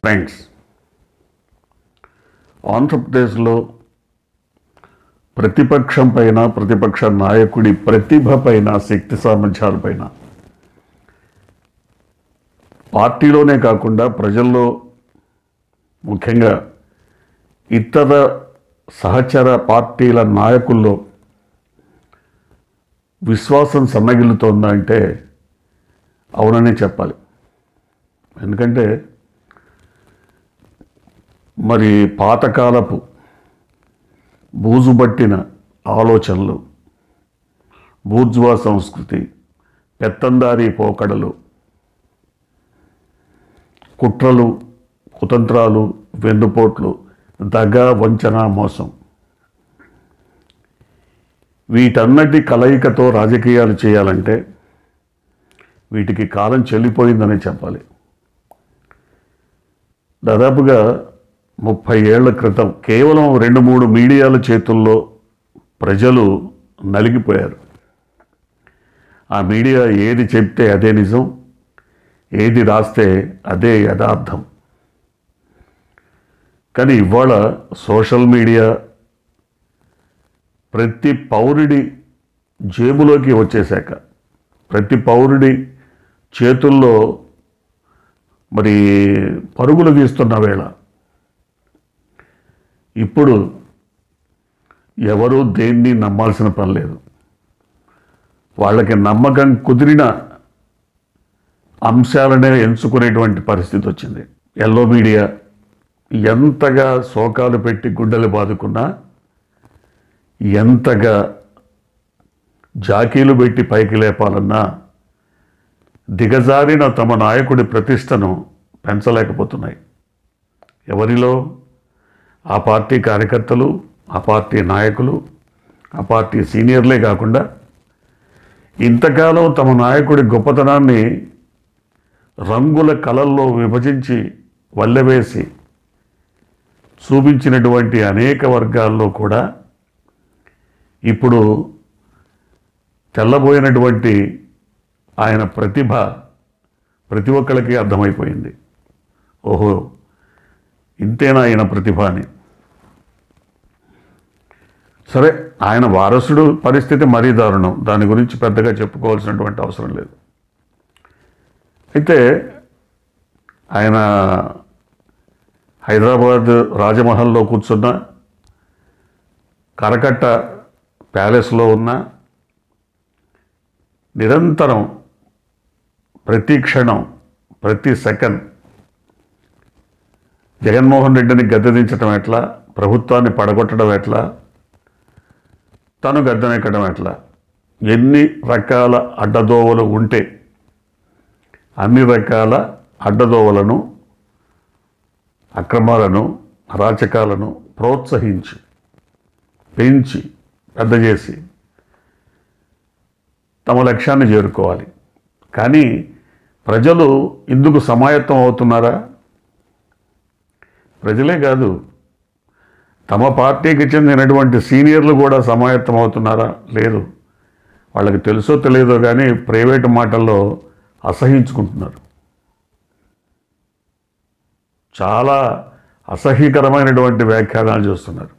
friends ఆంధ్రప్రదేశ్లో ప్రతిపక్షం పైన ప్రతిపక్ష నాయకుడి ప్రతిభ పైన శక్తి సామర్థ్యాలపైన పార్టీలోనే కాకుండా ప్రజల్లో ముఖ్యంగా ఇతర సహచర పార్టీల నాయకుల్లో విశ్వాసం సన్నగిల్లుతోందా అంటే అవుననే చెప్పాలి ఎందుకంటే మరి పాతకాలపు బూజుబట్టిన ఆలోచనలు బూర్జువా సంస్కృతి పెత్తందారీ పోకడలు కుట్రలు కుతంత్రాలు వెన్నుపోట్లు దగ వంచన మోసం వీటన్నటి కలయికతో రాజకీయాలు చేయాలంటే వీటికి కాలం చెల్లిపోయిందనే చెప్పాలి దాదాపుగా ముప్పై ఏళ్ల క్రితం కేవలం రెండు మూడు మీడియాల చేతుల్లో ప్రజలు నలిగిపోయారు ఆ మీడియా ఏది చెప్తే అదే నిజం ఏది రాస్తే అదే యథార్థం కానీ ఇవాళ సోషల్ మీడియా ప్రతి పౌరుడి జేబులోకి వచ్చేశాక ప్రతి పౌరుడి చేతుల్లో మరి పరుగులు తీస్తున్న వేళ ఇప్పుడు ఎవరు దేన్ని నమ్మాల్సిన పని లేదు వాళ్ళకి నమ్మకం కుదిరిన అంశాలనే ఎంచుకునేటువంటి పరిస్థితి వచ్చింది ఎల్లో మీడియా ఎంతగా శోకాలు పెట్టి గుడ్డలు బాదుకున్నా ఎంతగా జాకీలు పెట్టి పైకి లేపాలన్నా దిగజారిన తమ నాయకుడి ప్రతిష్టను పెంచలేకపోతున్నాయి ఎవరిలో ఆ పార్టీ కార్యకర్తలు ఆ పార్టీ నాయకులు ఆ పార్టీ సీనియర్లే కాకుండా ఇంతకాలం తమ నాయకుడి గొప్పతనాన్ని రంగుల కళల్లో విభజించి వల్లెవేసి చూపించినటువంటి అనేక వర్గాల్లో కూడా ఇప్పుడు తెల్లబోయినటువంటి ఆయన ప్రతిభ ప్రతి ఒక్కరికి అర్థమైపోయింది ఓహో ఇంతేనా ఆయన ప్రతిభ అని సరే ఆయన వారసుడు పరిస్థితి మరీ దారుణం దాని గురించి పెద్దగా చెప్పుకోవాల్సినటువంటి అవసరం లేదు అయితే ఆయన హైదరాబాద్ రాజమహల్లో కూర్చున్న కరకట్ట ప్యాలెస్లో ఉన్న నిరంతరం ప్రతి క్షణం ప్రతి సెకండ్ జగన్మోహన్ రెడ్డిని గద్దెదించడం ఎట్లా ప్రభుత్వాన్ని పడగొట్టడం ఎట్లా తను గద్దెనెక్కడం ఎట్లా ఎన్ని రకాల అడ్డదోవలు ఉంటే అన్ని రకాల అడ్డదోవలను అక్రమాలను అరాచకాలను ప్రోత్సహించి పెంచి పెద్ద చేసి తమ లక్ష్యాన్ని చేరుకోవాలి కానీ ప్రజలు ఇందుకు సమాయత్తం అవుతున్నారా ప్రజలే కాదు తమ పార్టీకి చెందినటువంటి సీనియర్లు కూడా సమాయత్తం అవుతున్నారా లేదు వాళ్ళకి తెలుసో తెలియదో కానీ ప్రైవేటు మాటల్లో అసహించుకుంటున్నారు చాలా అసహ్యకరమైనటువంటి వ్యాఖ్యానాలు చేస్తున్నారు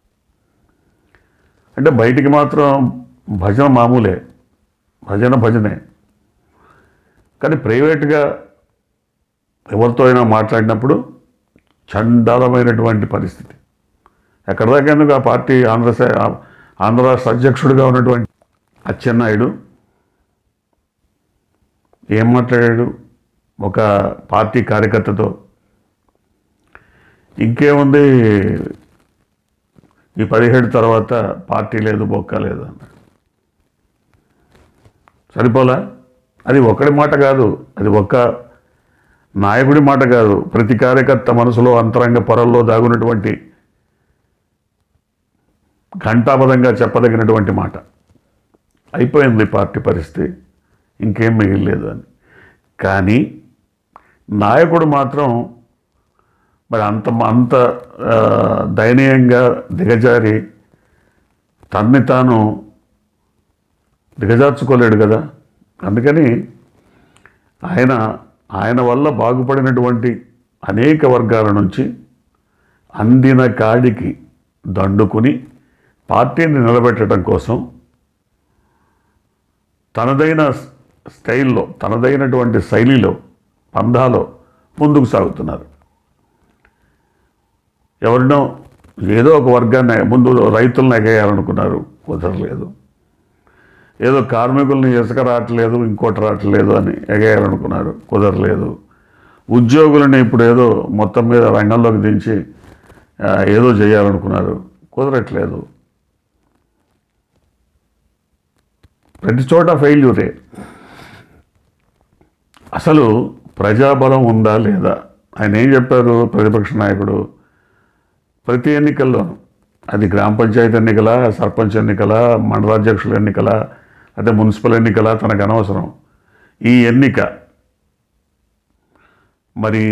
అంటే బయటికి మాత్రం భజన మామూలే భజన భజనే కానీ ప్రైవేట్గా ఎవరితో అయినా మాట్లాడినప్పుడు చండాలమైనటువంటి పరిస్థితి ఎక్కడ దాకా ఎందుకు ఆ పార్టీ ఆంధ్ర సా- ఆంధ్ర రాష్ట్ర అధ్యక్షుడిగా ఉన్నటువంటి అచ్చెన్నాయుడు ఏం మాట్లాడాడు ఒక పార్టీ కార్యకర్తతో ఇంకేముంది ఈ పదిహేడు తర్వాత పార్టీ లేదు బొక్క లేదు అన్నాడు సరిపోలా అది ఒక్కడి మాట కాదు అది ఒక్క నాయకుడి మాట కాదు ప్రతి కార్యకర్త మనసులో అంతరంగ పొరల్లో దాగున్నటువంటి ఘంటాపదంగా చెప్పదగినటువంటి మాట అయిపోయింది పార్టీ పరిస్థితి ఇంకేం మిగిలిలేదు అని కానీ నాయకుడు మాత్రం మరి అంత అంత ఆ, దయనీయంగా దిగజారి తన్ని తాను దిగజార్చుకోలేడు కదా అందుకని ఆయన ఆయన వల్ల బాగుపడినటువంటి అనేక వర్గాల నుంచి అందిన కాడికి దండుకుని పార్టీని నిలబెట్టడం కోసం తనదైన స్టైల్లో తనదైనటువంటి శైలిలో పందాలో ముందుకు సాగుతున్నారు ఎవరినో ఏదో ఒక వర్గాన్ని ముందు రైతులను ఎగేయాలనుకున్నారు కుదరలేదు ఏదో కార్మికుల్ని ఇసుక రావట్లేదు ఇంకోటి రావట్లేదు అని ఎగేయాలనుకున్నారు కుదరలేదు ఉద్యోగులని ఇప్పుడు ఏదో మొత్తం మీద రంగంలోకి దించి ఆ, ఏదో చేయాలనుకున్నారు కుదరట్లేదు ప్రతి చోట ఫెయిల్యూరే అసలు ప్రజాబలం ఉందా లేదా ఆయన ఏం చెప్పారు ప్రతిపక్ష నాయకుడు ప్రతి ఎన్నికల్లోనూ అది గ్రామ పంచాయతీ ఎన్నికల సర్పంచ్ ఎన్నికల మండలాధ్యక్షుల ఎన్నికల అదే మున్సిపల్ ఎన్నికల తనకు అనవసరం ఈ ఎన్నిక మరి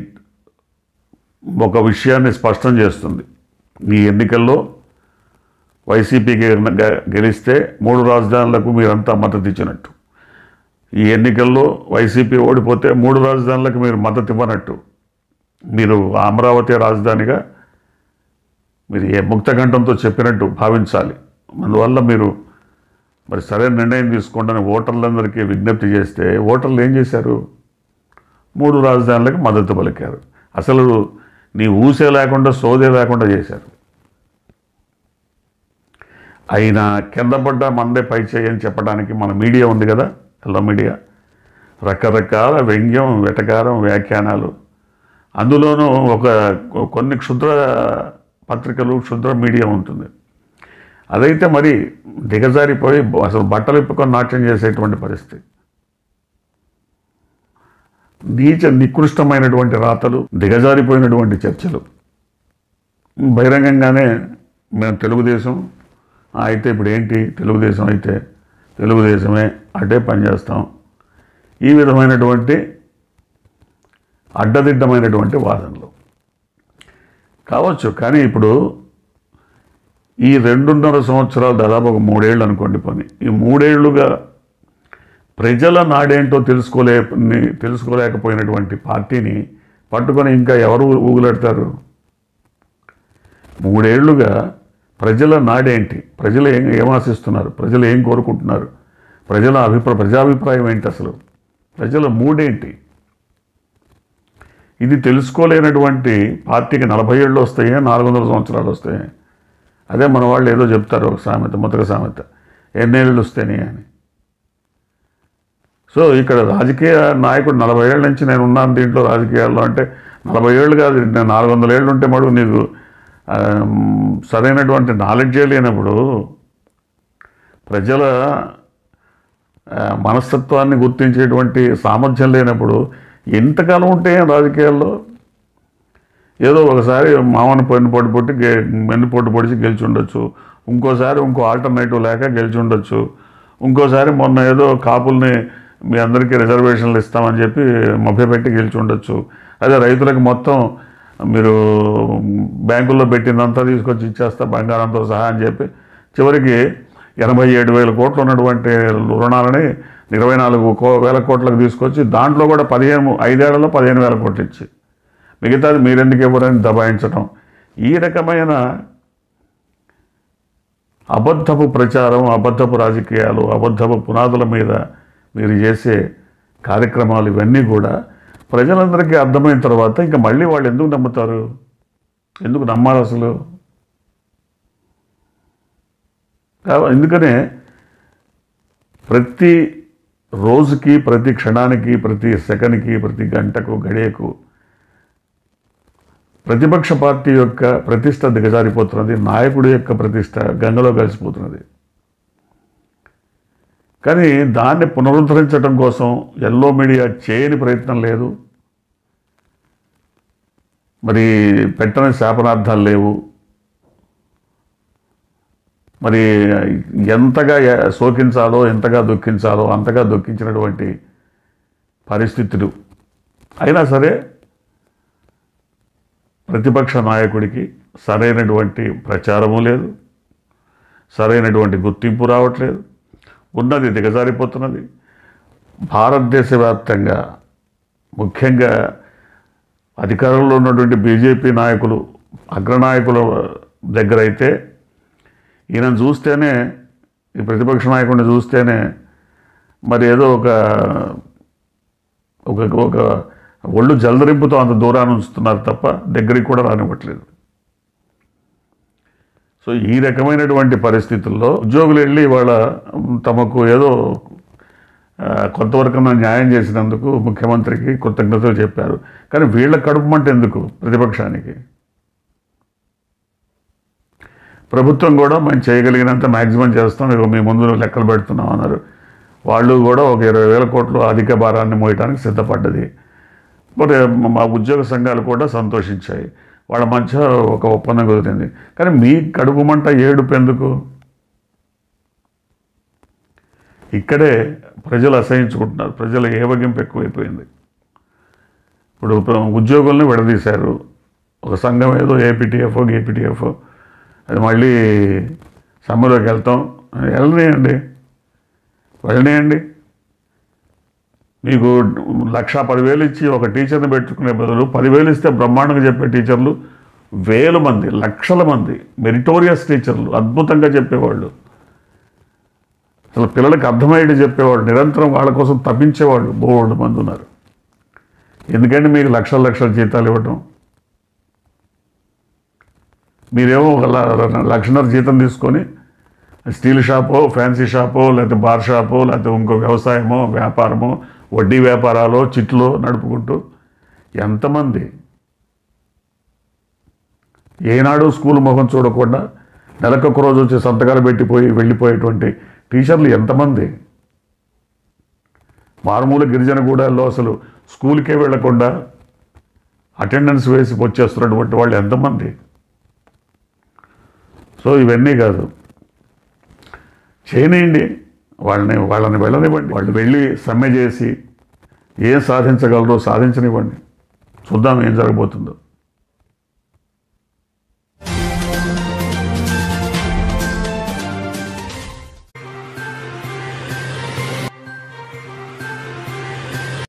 ఒక విషయాన్ని స్పష్టం చేస్తుంది ఈ ఎన్నికల్లో వైసీపీ గె- గెలిస్తే మూడు రాజధానులకు మీరంతా మద్దతు ఇచ్చినట్టు ఈ ఎన్నికల్లో వైసీపీ ఓడిపోతే మూడు రాజధానులకు మీరు మద్దతు ఇవ్వనట్టు మీరు అమరావతి రాజధానిగా మీరు ఏ ముక్తకంఠంతో చెప్పినట్టు భావించాలి అందువల్ల మీరు మరి సరైన నిర్ణయం తీసుకోండి ఓటర్లందరికీ విజ్ఞప్తి చేస్తే ఓటర్లు ఏం చేశారు మూడు రాజధానులకు మద్దతు పలికారు అసలు నీ ఊసే లేకుండా సోదే లేకుండా చేశారు అయినా కింద పడ్డ మందే పై చేయని చెప్పడానికి మన మీడియా ఉంది కదా ఎల్లో మీడియా రకరకాల వ్యంగ్యం వెటకారం వ్యాఖ్యానాలు అందులోనూ ఒక కొన్ని క్షుద్ర పత్రికలు క్షుద్ర మీడియా ఉంటుంది అదైతే మరి దిగజారిపోయి అసలు బట్టలు ఇప్పుకొని నాట్యం చేసేటువంటి పరిస్థితి నీచ నికృష్టమైనటువంటి రాతలు దిగజారిపోయినటువంటి చర్చలు బహిరంగంగానే మేము తెలుగుదేశం ఆ, అయితే ఇప్పుడు ఏంటి తెలుగుదేశం అయితే తెలుగుదేశమే అటే పనిచేస్తాం ఈ విధమైనటువంటి అడ్డదిడ్డమైనటువంటి వాదనలు కావచ్చు కానీ ఇప్పుడు ఈ రెండున్నర సంవత్సరాలు దాదాపు ఒక మూడేళ్ళు అనుకోండి పని ఈ మూడేళ్లుగా ప్రజల నాడేంటో తెలుసుకోలే తెలుసుకోలేకపోయినటువంటి పార్టీని పట్టుకొని ఇంకా ఎవరు ఊగులెడతారు మూడేళ్లుగా ప్రజల నాడేంటి ప్రజలు ఏం ఏం ఆశిస్తున్నారు ప్రజలు ఏం కోరుకుంటున్నారు ప్రజల అభిప్రాయ ప్రజాభిప్రాయం ఏంటి అసలు ప్రజల మూడేంటి ఇది తెలుసుకోలేనటువంటి పార్టీకి నలభై ఏళ్ళు వస్తాయి నాలుగు వందల సంవత్సరాలు వస్తాయి అదే మన వాళ్ళు ఏదో చెప్తారు ఒక సామెత ముతక సామెత ఎన్నేళ్ళు వస్తేనే అని సో ఇక్కడ రాజకీయ నాయకుడు నలభై ఏళ్ళ నుంచి నేను ఉన్నాను దీంట్లో రాజకీయాల్లో అంటే నలభై ఏళ్ళు కాదు నేను నాలుగు వందల ఏళ్ళు ఉంటే మడుగు నీకు ఆ, సరైనటువంటి నాలెడ్జే లేనప్పుడు ప్రజల ఆ, మనస్తత్వాన్ని గుర్తించేటువంటి సామర్థ్యం లేనప్పుడు ఎంతకాలం ఉంటే రాజకీయాల్లో ఏదో ఒకసారి మామని పన్ను పొడి పొట్టి గే మెన్ను పొట్టు పొడిచి గెలిచి ఉండొచ్చు ఇంకోసారి ఇంకో ఆల్టర్నేటివ్ లేక గెలిచి ఉండొచ్చు ఇంకోసారి మొన్న ఏదో కాపుల్ని మీ అందరికీ రిజర్వేషన్లు ఇస్తామని చెప్పి మభ్యపెట్టి గెలిచి ఉండొచ్చు అదే రైతులకు మొత్తం మీరు బ్యాంకుల్లో పెట్టిందంతా తీసుకొచ్చి ఇచ్చేస్తా బంగారంతో సహా అని చెప్పి చివరికి ఎనభై ఏడు వేల కోట్లు ఉన్నటువంటి రుణాలని ఇరవై నాలుగు కో వేల కోట్లకు తీసుకొచ్చి దాంట్లో కూడా పదిహేను ఐదేళ్లలో పదిహేను వేల కోట్లు ఇచ్చి మిగతాది మీరెందుకు ఇవ్వరని దబాయించటం ఈ రకమైన అబద్ధపు ప్రచారం అబద్ధపు రాజకీయాలు అబద్ధపు పునాదుల మీద మీరు చేసే కార్యక్రమాలు ఇవన్నీ కూడా ప్రజలందరికీ అర్థమైన తర్వాత ఇంకా మళ్ళీ వాళ్ళు ఎందుకు నమ్ముతారు ఎందుకు నమ్మాలి అసలు కావ- ఎందుకనే ప్రతి రోజుకి ప్రతి క్షణానికి ప్రతి సెకండ్కి ప్రతి గంటకు గడియకు ప్రతిపక్ష పార్టీ యొక్క ప్రతిష్ట దిగజారిపోతున్నది నాయకుడి యొక్క ప్రతిష్ట గంగలో కలిసిపోతున్నది కానీ దాన్ని పునరుద్ధరించడం కోసం ఎల్లో మీడియా చేయని ప్రయత్నం లేదు మరి పెట్టని శాపనార్థాలు లేవు మరి ఎంతగా ఎ- శోకించాలో ఎంతగా దుఃఖించాలో అంతగా దుఃఖించినటువంటి పరిస్థితులు అయినా సరే ప్రతిపక్ష నాయకుడికి సరైనటువంటి ప్రచారము లేదు సరైనటువంటి గుర్తింపు రావట్లేదు ఉన్నది దిగజారిపోతున్నది భారతదేశ వ్యాప్తంగా ముఖ్యంగా అధికారంలో ఉన్నటువంటి బీజేపీ నాయకులు అగ్రనాయకుల దగ్గర అయితే ఈయన చూస్తేనే ఈ ప్రతిపక్ష నాయకుడిని చూస్తేనే మరి ఏదో ఒక ఒక ఒక ఒళ్ళు జలదరింపుతో అంత దూరాన్ని ఉంచుతున్నారు తప్ప దగ్గరికి కూడా రానివ్వట్లేదు సో ఈ రకమైనటువంటి పరిస్థితుల్లో ఉద్యోగులు వెళ్ళి వాళ్ళ తమకు ఏదో ఆ, కొంతవరకు న్యాయం చేసినందుకు ముఖ్యమంత్రికి కృతజ్ఞతలు చెప్పారు కానీ వీళ్ళ కడుపు మంట ఎందుకు ప్రతిపక్షానికి ప్రభుత్వం కూడా మేము చేయగలిగినంత మ్యాక్సిమం చేస్తాం ఇక మీ ముందు లెక్కలు పెడుతున్నాం అన్నారు వాళ్ళు కూడా ఒక ఇరవై వేల కోట్లు అధిక భారాన్ని మోయడానికి సిద్ధపడ్డది మరి మా ఉద్యోగ సంఘాలు కూడా సంతోషించాయి వాళ్ళ మధ్య ఒక ఒప్పందం కుదిరింది కానీ మీ కడుపు మంట ఏడుపు ఎందుకు ఇక్కడే ప్రజలు అసహించుకుంటున్నారు ప్రజల ఏవగింపు ఎక్కువైపోయింది ఇప్పుడు ప్ర- ఉద్యోగుల్ని విడదీశారు ఒక సంఘం ఏదో ఏపీటీఎఫ్ ఏపీటీఎఫ్ అది మళ్ళీ సమ్మెలోకి వెళ్తాం వెళ్ళనియండి వెళ్ళనియండి మీకు లక్ష పదివేలు ఇచ్చి ఒక టీచర్ని పెట్టుకునే బదులు పదివేలు ఇస్తే బ్రహ్మాండంగా చెప్పే టీచర్లు వేల మంది లక్షల మంది మెరిటోరియస్ టీచర్లు అద్భుతంగా చెప్పేవాళ్ళు అసలు పిల్లలకి అర్థమయ్యేది చెప్పేవాళ్ళు నిరంతరం వాళ్ళ కోసం తప్పించేవాళ్ళు బోర్డు మంది ఉన్నారు ఎందుకంటే మీకు లక్షల లక్షల జీతాలు ఇవ్వటం మీరేమో ఒక ల- లక్షన్నర జీతం తీసుకొని స్టీల్ షాపో ఫ్యాన్సీ షాపో లేకపోతే బార్ షాపో లేకపోతే ఇంకో వ్యవసాయమో వ్యాపారమో వడ్డీ వ్యాపారాలు చిట్లు నడుపుకుంటూ ఎంతమంది ఏనాడు స్కూల్ ముఖం చూడకుండా నెలకొక రోజు వచ్చి సంతకాలు పెట్టిపోయి వెళ్ళిపోయేటువంటి టీచర్లు ఎంతమంది మారుమూల గిరిజన గూడాల్లో అసలు స్కూల్కే వెళ్లకుండా అటెండెన్స్ వేసి వచ్చేస్తున్నటువంటి వాళ్ళు ఎంతమంది సో ఇవన్నీ కాదు చేయనియండి వాళ్ళని వాళ్ళని వెళ్ళనివ్వండి వాళ్ళు వెళ్ళి సమ్మె చేసి ఏం సాధించగలరో సాధించనివ్వండి చూద్దాం ఏం జరగబోతుందో